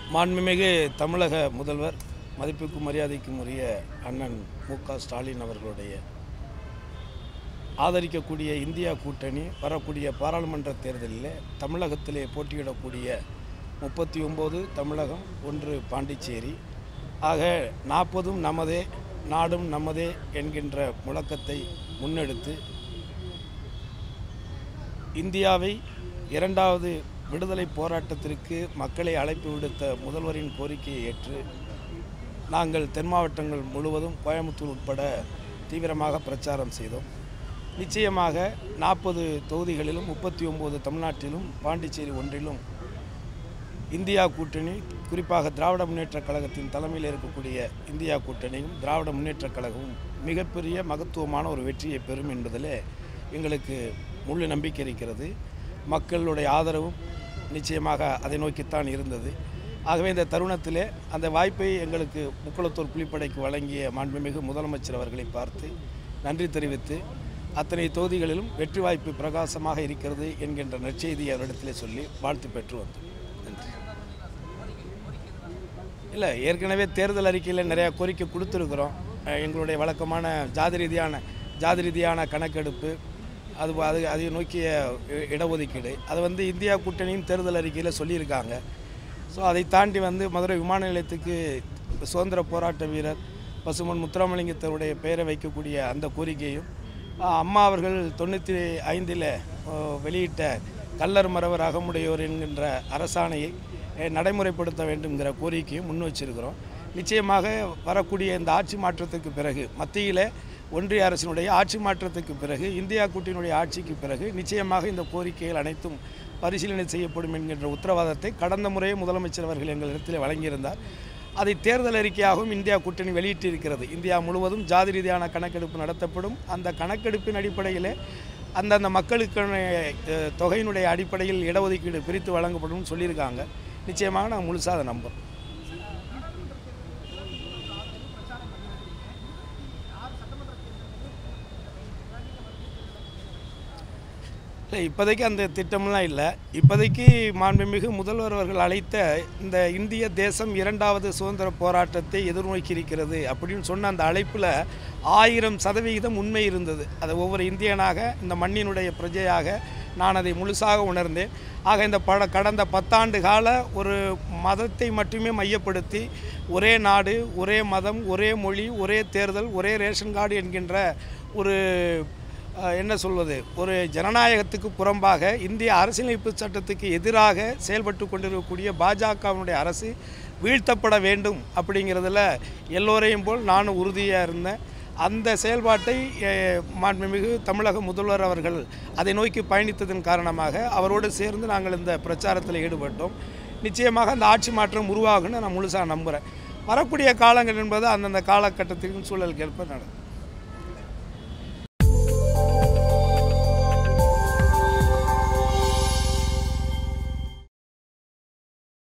மாண்புமிகு தமிழக முதல்வர் மதிப்புக்கும் மரியாதைக்கும் உரிய அண்ணன் மு க ஸ்டாலின் அவர்களுடைய ஆதரிக்கக்கூடிய இந்தியா கூட்டணி வரக்கூடிய பாராளுமன்ற தேர்தலில் தமிழகத்திலே போட்டியிடக்கூடிய முப்பத்தி ஒம்பது தமிழகம் ஒன்று பாண்டிச்சேரி ஆக நாற்பதும் நமதே நாடும் நமதே என்கின்ற முழக்கத்தை முன்னெடுத்து இந்தியாவை இரண்டாவது விடுதலை போராட்டத்திற்கு மக்களை அழைப்பு விடுத்த முதல்வரின் கோரிக்கையை ஏற்று நாங்கள் தென் மாவட்டங்கள் முழுவதும் கோயம்புத்தூர் உட்பட தீவிரமாக பிரச்சாரம் செய்தோம் நிச்சயமாக நாற்பது தொகுதிகளிலும் முப்பத்தி ஒம்பது தமிழ்நாட்டிலும் பாண்டிச்சேரி ஒன்றிலும் இந்தியா கூட்டணி குறிப்பாக திராவிட முன்னேற்றக் கழகத்தின் தலைமையில் இருக்கக்கூடிய இந்தியா கூட்டணியும் திராவிட முன்னேற்றக் கழகமும் மிகப்பெரிய மகத்துவமான ஒரு வெற்றியை பெறும் என்பதில் எங்களுக்கு முழு நம்பிக்கை இருக்கிறது மக்களுடைய ஆதரவும் நிச்சயமாக அதை நோக்கித்தான் இருந்தது ஆகவே இந்த தருணத்திலே அந்த வாய்ப்பை எங்களுக்கு முக்குளத்தூர் புலிப்படைக்கு வழங்கிய மாண்புமிகு முதலமைச்சர் அவர்களை பார்த்து நன்றி தெரிவித்து அத்தனை தொகுதிகளிலும் வெற்றி வாய்ப்பு பிரகாசமாக இருக்கிறது என்கின்ற நற்செய்தியை அவரிடத்திலே சொல்லி வாழ்த்து பெற்று வந்தோம் நன்றி இல்லை ஏற்கனவே தேர்தல் அறிக்கையில் நிறையா கோரிக்கை கொடுத்துருக்குறோம் அஹ் எங்களுடைய வழக்கமான ஜாதி ரீதியான ஜாதி ரீதியான கணக்கெடுப்பு அது அது அதை நோக்கிய இ- இடஒதுக்கீடு அது வந்து இந்தியா கூட்டணியின் தேர்தல் அறிக்கையில் சொல்லியிருக்காங்க ஸோ அதை தாண்டி வந்து மதுரை விமான நிலையத்துக்கு சுதந்திர போராட்ட வீரர் பசுமன் முத்துராமலிங்கத்தருடைய பெயரை வைக்கக்கூடிய அந்த கோரிக்கையும் அஹ் அம்மா அவர்கள் தொண்ணூற்றி ஐந்தில் வெளியிட்ட கல்லர் மறவர் அகமுடையோர் என்கின்ற அரசாணையை அஹ், நடைமுறைப்படுத்த வேண்டும்ங்கிற கோரிக்கையும் முன் வச்சிருக்கிறோம் நிச்சயமாக வரக்கூடிய இந்த ஆட்சி மாற்றத்துக்கு பிறகு மத்தியில் ஒன்றிய அரசினுடைய ஆட்சி மாற்றத்துக்கு பிறகு இந்தியா கூட்டணியுடைய ஆட்சிக்கு பிறகு நிச்சயமாக இந்த கோரிக்கைகள் அனைத்தும் பரிசீலனை செய்யப்படும் என்கின்ற உத்தரவாதத்தை கடந்த முறையே முதலமைச்சர் அவர்கள் எங்களிடத்தில் வழங்கியிருந்தார் அதை தேர்தல் அறிக்கையாகவும் இந்தியா கூட்டணி வெளியிட்டிருக்கிறது இந்தியா முழுவதும் ஜாதி ரீதியான கணக்கெடுப்பு நடத்தப்படும் அந்த கணக்கெடுப்பின் அடிப்படையில் அந்தந்த மக்களுக்கான அஹ், தொகையினுடைய அடிப்படையில் இடஒதுக்கீடு பிரித்து வழங்கப்படும் சொல்லியிருக்காங்க நிச்சயமாக நான் முழுசாக அதை நம்புகிறோம் இல்லை இப்போதைக்கு அந்த திட்டம்லாம் இல்லை இப்போதைக்கு மாண்புமிகு முதல்வர் அவர்கள் அழைத்த இந்த இந்திய தேசம் இரண்டாவது சுதந்திர போராட்டத்தை எதிர்நோக்கி இருக்கிறது அப்படின்னு சொன்ன அந்த அழைப்பில் ஆயிரம் சதவிகிதம் உண்மை இருந்தது அதை ஒவ்வொரு இந்தியனாக இந்த மண்ணினுடைய பிரஜையாக நான் அதை முழுசாக உணர்ந்தேன் ஆக இந்த பட கடந்த பத்தாண்டு கால ஒரு மதத்தை மட்டுமே மையப்படுத்தி ஒரே நாடு ஒரே மதம் ஒரே மொழி ஒரே தேர்தல் ஒரே ரேஷன் கார்டு என்கின்ற ஒரு அஹ், என்ன சொல்வது ஒரு ஜனநாயகத்துக்கு புறம்பாக இந்திய அரசியலமைப்பு சட்டத்துக்கு எதிராக செயல்பட்டு கொண்டிருக்கக்கூடிய பாஜகவினுடைய அரசு வீழ்த்தப்பட வேண்டும் அப்படிங்கிறதுல எல்லோரையும் போல் நானும் உறுதியாக இருந்தேன் அந்த செயல்பாட்டை அஹ், மாண்புமிகு தமிழக முதல்வர் அவர்கள் அதை நோக்கி பயணித்ததன் காரணமாக அவரோடு சேர்ந்து நாங்கள் இந்த பிரச்சாரத்தில் ஈடுபட்டோம் நிச்சயமாக அந்த ஆட்சி மாற்றம் உருவாகும்னு நான் முழுசாக நம்புகிறேன் வரக்கூடிய காலங்கள் என்பது அந்தந்த காலகட்டத்தின் சூழலுக்கு ஏற்ப நடக்கும்